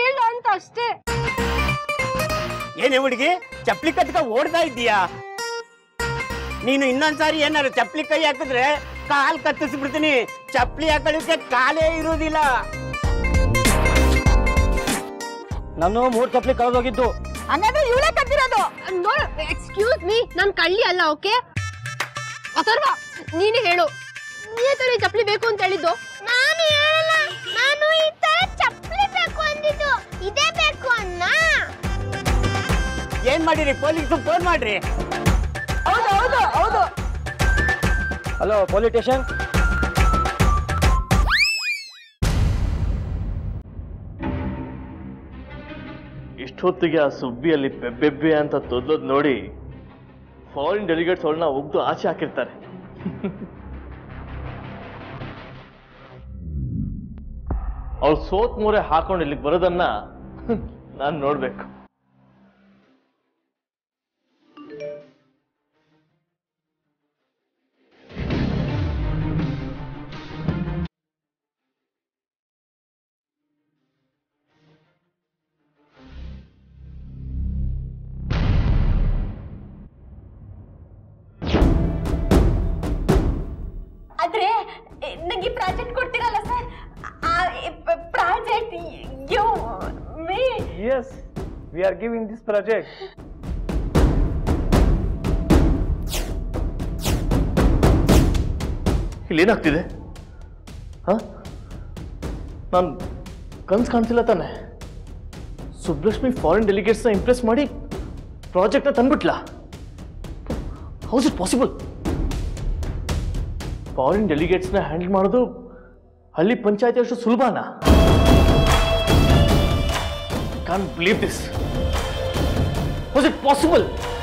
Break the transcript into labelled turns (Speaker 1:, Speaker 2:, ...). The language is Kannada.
Speaker 1: ಹೇಳಿಲ್ಲ ಅಂತ ಅಷ್ಟೇ
Speaker 2: ಏನೇ ಹುಡುಗಿ ಚಪ್ಲಿ ಕಟ್ಕ ಓಡ್ತಾ ಇದ್ದೀಯಾ ನೀನು ಇನ್ನೊಂದ್ಸಾರಿ ಏನಾರು ಚಪ್ಲಿ ಕೈ ಹಾಕಿದ್ರೆ ಕಾಲ್ ಕತ್ತಿಸ್ಬಿಡ್ತೀನಿ ಚಪ್ಲಿ ಹಾಕೊಳ್ಳಿಕ್ಕೆ ಕಾಲೇ ಇರುವುದಿಲ್ಲ
Speaker 3: ನಾನು ಮೂರ್ ಚಪ್ಲಿ ಕಳೆದೋಗಿದ್ದು
Speaker 1: ಹಂಗಾದ್ರೆ ಇವಳೇ ಕದ್ದಿರೋದು ನೋಡು ಎಕ್ಸ್ಕ್ಯೂಸ್ ಮೀ ನಾನ್ ಕಳ್ಳಿ ಅಲ್ಲ ಓಕೆ ಅಥರ್ವ ನೀನೇ ಹೇಳು ನೀನೇ ತರ ಚಪ್ಪಲಿ ಬೇಕು ಅಂತ ಹೇಳಿದ್ದು
Speaker 4: ನಾನು ಹೇಳಲ್ಲ ನಾನು ಈ ತರ ಚಪ್ಪಲಿ ಬೇಕು ಅಂದಿದ್ದು ಇದೇ ಬೇಕು ಅನ್ನ
Speaker 2: ಏನ್ ಮಾಡಿರಿ ಪೊಲೀಸ್ ಫೋನ್ ಮಾಡ್ರಿ
Speaker 1: ಹೌದು ಹೌದು ಹೌದು
Speaker 3: ಹಲೋ ಪೊಲೀಸ್ ಸ್ಟೇಷನ್
Speaker 5: ಇಷ್ಟೊತ್ತಿಗೆ ಆ ಸುಬ್ಬಿಯಲ್ಲಿ ಬೆಬ್ಬೆಬ್ಬೆ ಅಂತ ತೊದ್ಲೋದ್ ನೋಡಿ ಫಾರಿನ್ ಡೆಲಿಗೇಟ್ಸ್ ಅವಳನ್ನ ಒಗ್ದು ಆಚೆ ಹಾಕಿರ್ತಾರೆ ಅವ್ಳು ಸೋತ್ ಮೂರೆ ಹಾಕೊಂಡು ಇಲ್ಲಿಗೆ ಬರೋದನ್ನ ನಾನು ನೋಡ್ಬೇಕು
Speaker 1: ಆದ್ರೆ ನಂಗೆ ಪ್ರಾಜೆಕ್ಟ್ ಕೊಡ್ತೀರಲ್ಲ sir project you may
Speaker 3: yes we are giving this project
Speaker 5: ಇಲ್ಲಿ ಏನಾಗ್ತಿದೆ ಹ ನಾನು ಕನ್ಸ್ ಕಾಣ್ತಿಲ್ಲ ತಾನೆ ಸುಬ್ಲಕ್ಷ್ಮಿ ಫಾರಿನ್ ಡೆಲಿಗೇಟ್ಸ್ನ ಇಂಪ್ರೆಸ್ ಮಾಡಿ ಪ್ರಾಜೆಕ್ಟ್ನ ತಂದ್ಬಿಟ್ಲಾ ಹೌಸ್ ಇಟ್ ಪಾಸಿಬಲ್ ಫಾರಿನ್ ಡೆಲಿಗೇಟ್ಸ್ನ ಹ್ಯಾಂಡಲ್ ಮಾಡೋದು ಹಳ್ಳಿ ಪಂಚಾಯತಿ ಅಷ್ಟು ಸುಲಭನಾ can't believe this was it possible